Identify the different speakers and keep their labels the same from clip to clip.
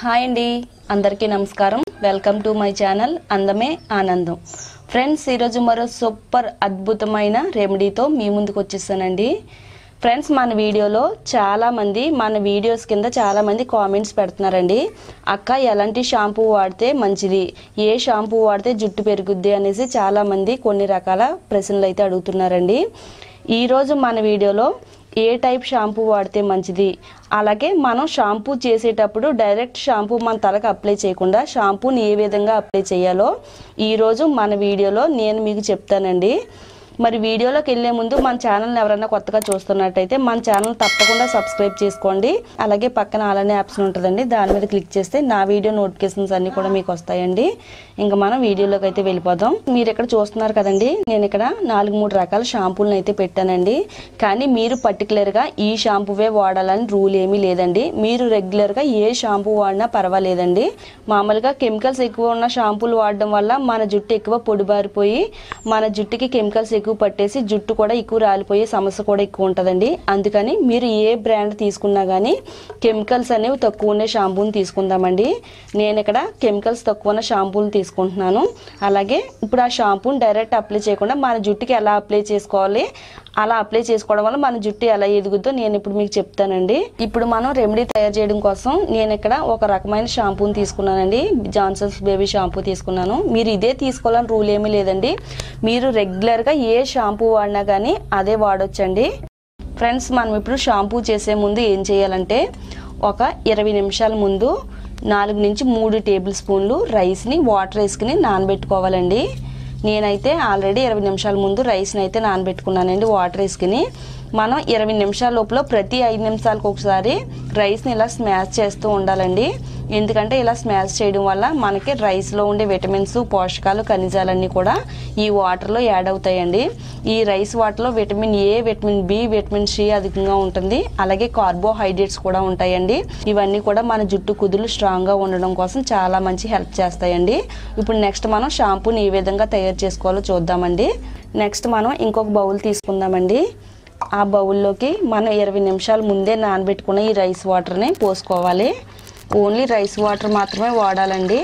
Speaker 1: hi అండి అందరికీ నమస్కారం వెల్కమ్ టు మై ఛానల్ అందమే ఆనందం ఫ్రెండ్స్ ఈరోజు మరో సూపర్ అద్భుతమైన రెమెడీతో మీ ముందుకు వచ్చేసానండి ఫ్రెండ్స్ మన వీడియోలో చాలామంది మన వీడియోస్ కింద చాలామంది కామెంట్స్ పెడుతున్నారండి అక్క ఎలాంటి షాంపూ వాడితే మంచిది ఏ షాంపూ వాడితే జుట్టు పెరుగుద్ది అనేసి చాలామంది కొన్ని రకాల ప్రశ్నలు అయితే అడుగుతున్నారండి ఈరోజు మన వీడియోలో ఏ టైప్ షాంపూ వాడితే మంచిది అలాగే మనం షాంపూ చేసేటప్పుడు డైరెక్ట్ షాంపూ మన తలకు అప్లై చేయకుండా షాంపూని ఏ విధంగా అప్లై చేయాలో ఈరోజు మన వీడియోలో నేను మీకు చెప్తానండి మరి వీడియోలోకి వెళ్ళే ముందు మన ఛానల్ని ఎవరైనా కొత్తగా చూస్తున్నట్టయితే మన ఛానల్ తప్పకుండా సబ్స్క్రైబ్ చేసుకోండి అలాగే పక్కన అలానే ఆప్షన్ ఉంటుందండి దాని మీద క్లిక్ చేస్తే నా వీడియో నోటిఫికేషన్స్ అన్నీ కూడా మీకు వస్తాయండి ఇంకా మనం వీడియోలోకి అయితే వెళ్ళిపోదాం మీరు ఇక్కడ చూస్తున్నారు కదండి నేను ఇక్కడ నాలుగు మూడు రకాల షాంపూలను అయితే పెట్టానండి కానీ మీరు పర్టికులర్గా ఈ షాంపూవే వాడాలని రూల్ ఏమీ లేదండి మీరు రెగ్యులర్గా ఏ షాంపూ వాడినా పర్వాలేదండి మామూలుగా కెమికల్స్ ఎక్కువ ఉన్న షాంపూలు వాడడం వల్ల మన జుట్టు ఎక్కువ పొడిబారిపోయి మన జుట్టుకి కెమికల్స్ ఎక్కువ పట్టేసి జుట్టు కూడా ఎక్కువ రాలిపోయే సమస్య కూడా ఎక్కువ ఉంటుందండి అందుకని మీరు ఏ బ్రాండ్ తీసుకున్నా కానీ కెమికల్స్ అనేవి తక్కువ ఉండే షాంపూని తీసుకుందామండి నేను ఇక్కడ కెమికల్స్ తక్కువ ఉన్న షాంపూలు తీసుకుంటున్నాను అలాగే ఇప్పుడు ఆ షాంపూని డైరెక్ట్ అప్లై చేయకుండా మన జుట్టుకి ఎలా అప్లై చేసుకోవాలి అలా అప్లై చేసుకోవడం వల్ల మన జుట్టు ఎలా ఎదుగుద్దో నేను ఇప్పుడు మీకు చెప్తానండి ఇప్పుడు మనం రెమెడీ తయారు చేయడం కోసం నేను ఇక్కడ ఒక రకమైన షాంపూని తీసుకున్నానండి జాన్సన్స్ బేబీ షాంపూ తీసుకున్నాను మీరు ఇదే తీసుకోవాలని రూల్ ఏమీ లేదండి మీరు రెగ్యులర్గా ఏ షాంపూ వాడినా కానీ అదే వాడొచ్చండి ఫ్రెండ్స్ మనం ఇప్పుడు షాంపూ చేసే ముందు ఏం చేయాలంటే ఒక ఇరవై నిమిషాల ముందు నాలుగు నుంచి మూడు టేబుల్ స్పూన్లు రైస్ని వాటర్ వేసుకుని నానబెట్టుకోవాలండి నేనైతే ఆల్రెడీ ఇరవై నిమిషాల ముందు రైస్ని అయితే నానబెట్టుకున్నానండి వాటర్ వేసుకుని మనం ఇరవై నిమిషాల లోపల ప్రతి ఐదు నిమిషాలకు ఒకసారి రైస్ని ఇలా స్మాష్ చేస్తూ ఉండాలండి ఎందుకంటే ఇలా స్మాష్ చేయడం వల్ల మనకి రైస్లో ఉండే విటమిన్స్ పోషకాలు ఖనిజాలన్నీ కూడా ఈ వాటర్లో యాడ్ అవుతాయండి ఈ రైస్ వాటర్లో vitamin A vitamin B vitamin C అధికంగా ఉంటుంది అలాగే కార్బోహైడ్రేట్స్ కూడా ఉంటాయండి ఇవన్నీ కూడా మన జుట్టు కుదులు స్ట్రాంగ్గా ఉండడం కోసం చాలా మంచి హెల్ప్ చేస్తాయండి ఇప్పుడు నెక్స్ట్ మనం షాంపూని ఏ విధంగా తయారు చేసుకోవాలో చూద్దామండి నెక్స్ట్ మనం ఇంకొక బౌల్ తీసుకుందామండి ఆ బౌల్లోకి మనం ఇరవై నిమిషాల ముందే నానబెట్టుకున్న ఈ రైస్ వాటర్ని పోసుకోవాలి ఓన్లీ రైస్ వాటర్ మాత్రమే వాడాలండి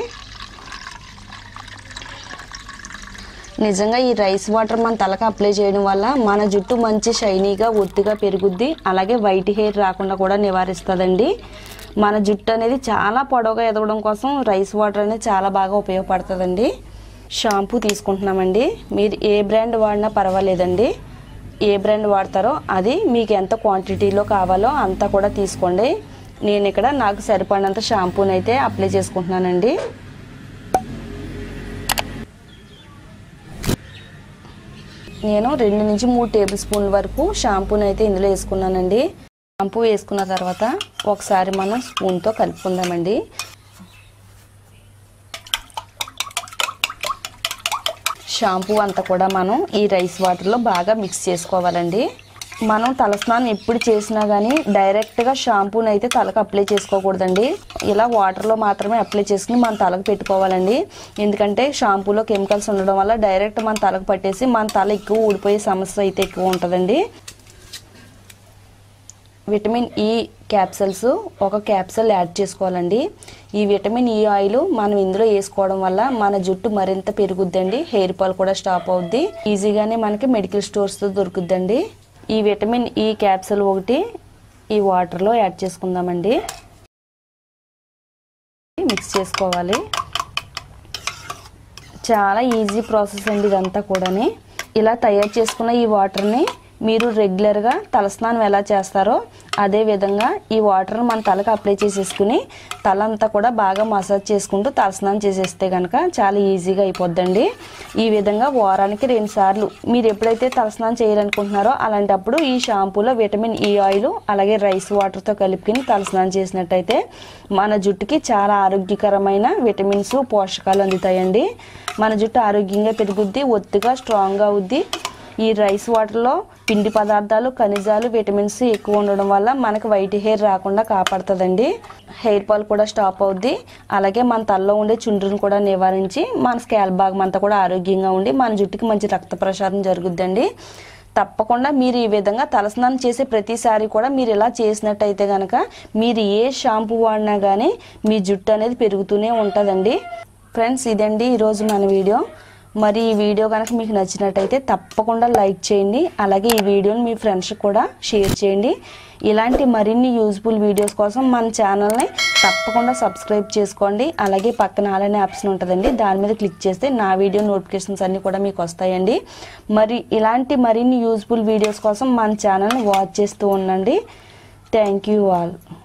Speaker 1: నిజంగా ఈ రైస్ వాటర్ మన తలకు అప్లై చేయడం వల్ల మన జుట్టు మంచి షైనీగా ఒత్తుగా పెరుగుద్ది అలాగే వైట్ హెయిర్ రాకుండా కూడా నివారిస్తుందండి మన జుట్టు అనేది చాలా పొడవుగా ఎదగడం కోసం రైస్ వాటర్ అనేది చాలా బాగా ఉపయోగపడుతుందండి షాంపూ తీసుకుంటున్నామండి మీరు ఏ బ్రాండ్ వాడినా పర్వాలేదండి ఏ బ్రాండ్ వాడతారో అది మీకు ఎంత క్వాంటిటీలో కావాలో అంతా కూడా తీసుకోండి నేను ఇక్కడ నాకు సరిపడినంత షాంపూని అయితే అప్లై చేసుకుంటున్నానండి నేను రెండు నుంచి మూడు టేబుల్ స్పూన్ల వరకు షాంపూని అయితే ఇందులో వేసుకున్నానండి షాంపూ వేసుకున్న తర్వాత ఒకసారి మనం స్పూన్తో కలుపుకుందామండి షాంపూ అంతా కూడా మనం ఈ రైస్ వాటర్లో బాగా మిక్స్ చేసుకోవాలండి మనం తలస్నానం ఎప్పుడు చేసినా కానీ డైరెక్ట్గా షాంపూని అయితే తలకు అప్లై చేసుకోకూడదండి ఇలా వాటర్లో మాత్రమే అప్లై చేసుకుని మన తలకు పెట్టుకోవాలండి ఎందుకంటే షాంపూలో కెమికల్స్ ఉండడం వల్ల డైరెక్ట్ మన తలకు పట్టేసి మన తల ఎక్కువ ఊడిపోయే సమస్య అయితే ఎక్కువ ఉంటుందండి విటమిన్ ఈ క్యాప్సల్స్ ఒక క్యాప్సల్ యాడ్ చేసుకోవాలండి ఈ విటమిన్ ఈ ఆయిల్ మనం ఇందులో వేసుకోవడం వల్ల మన జుట్టు మరింత పెరుగుద్దండి హెయిర్ ఫాల్ కూడా స్టాప్ అవుద్ది ఈజీగానే మనకి మెడికల్ స్టోర్స్తో దొరుకుద్దండి ఈ విటమిన్ ఈ క్యాప్సల్ ఒకటి ఈ వాటర్లో యాడ్ చేసుకుందామండి మిక్స్ చేసుకోవాలి చాలా ఈజీ ప్రాసెస్ అండి ఇదంతా కూడాని ఇలా తయారు చేసుకున్న ఈ వాటర్ని మీరు రెగ్యులర్గా తలస్నానం ఎలా చేస్తారో అదే విధంగా ఈ వాటర్ని మన తలకు అప్లై చేసేసుకుని తల అంతా కూడా బాగా మసాజ్ చేసుకుంటూ తలస్నానం చేసేస్తే కనుక చాలా ఈజీగా అయిపోద్దండి ఈ విధంగా వారానికి రెండు సార్లు మీరు ఎప్పుడైతే తలస్నానం చేయాలనుకుంటున్నారో అలాంటప్పుడు ఈ షాంపూలో విటమిన్ ఈ ఆయిల్ అలాగే రైస్ వాటర్తో కలుపుకుని తలస్నానం చేసినట్టయితే మన జుట్టుకి చాలా ఆరోగ్యకరమైన విటమిన్స్ పోషకాలు అందుతాయండి మన జుట్టు ఆరోగ్యంగా పెరుగుద్ది ఒత్తుగా స్ట్రాంగ్గా అవుద్ది ఈ రైస్ వాటర్లో పిండి పదార్థాలు ఖనిజాలు విటమిన్స్ ఎక్కువ ఉండడం వల్ల మనకు వైట్ హెయిర్ రాకుండా కాపాడుతుందండి హెయిర్ ఫాల్ కూడా స్టాప్ అవుద్ది అలాగే మన తలలో ఉండే చుండ్రుని కూడా నివారించి మన స్కాల్ భాగం అంతా కూడా ఆరోగ్యంగా ఉండి మన జుట్టుకి మంచి రక్త ప్రసారం జరుగుద్దండి తప్పకుండా మీరు ఈ విధంగా తలస్నానం చేసే ప్రతిసారి కూడా మీరు ఇలా చేసినట్టయితే కనుక మీరు ఏ షాంపూ వాడినా కానీ మీ జుట్టు అనేది పెరుగుతూనే ఉంటుందండి ఫ్రెండ్స్ ఇదండి ఈరోజు మన వీడియో మరి ఈ వీడియో కనుక మీకు నచ్చినట్టయితే తప్పకుండా లైక్ చేయండి అలాగే ఈ వీడియోని మీ ఫ్రెండ్స్ కూడా షేర్ చేయండి ఇలాంటి మరిన్ని యూజ్ఫుల్ వీడియోస్ కోసం మన ఛానల్ని తప్పకుండా సబ్స్క్రైబ్ చేసుకోండి అలాగే పక్కన ఆలనే ఆప్షన్ ఉంటుందండి దాని మీద క్లిక్ చేస్తే నా వీడియో నోటిఫికేషన్స్ అన్నీ కూడా మీకు వస్తాయండి మరి ఇలాంటి మరిన్ని యూజ్ఫుల్ వీడియోస్ కోసం మన ఛానల్ని వాచ్ చేస్తూ ఉండండి థ్యాంక్ యూ ఆల్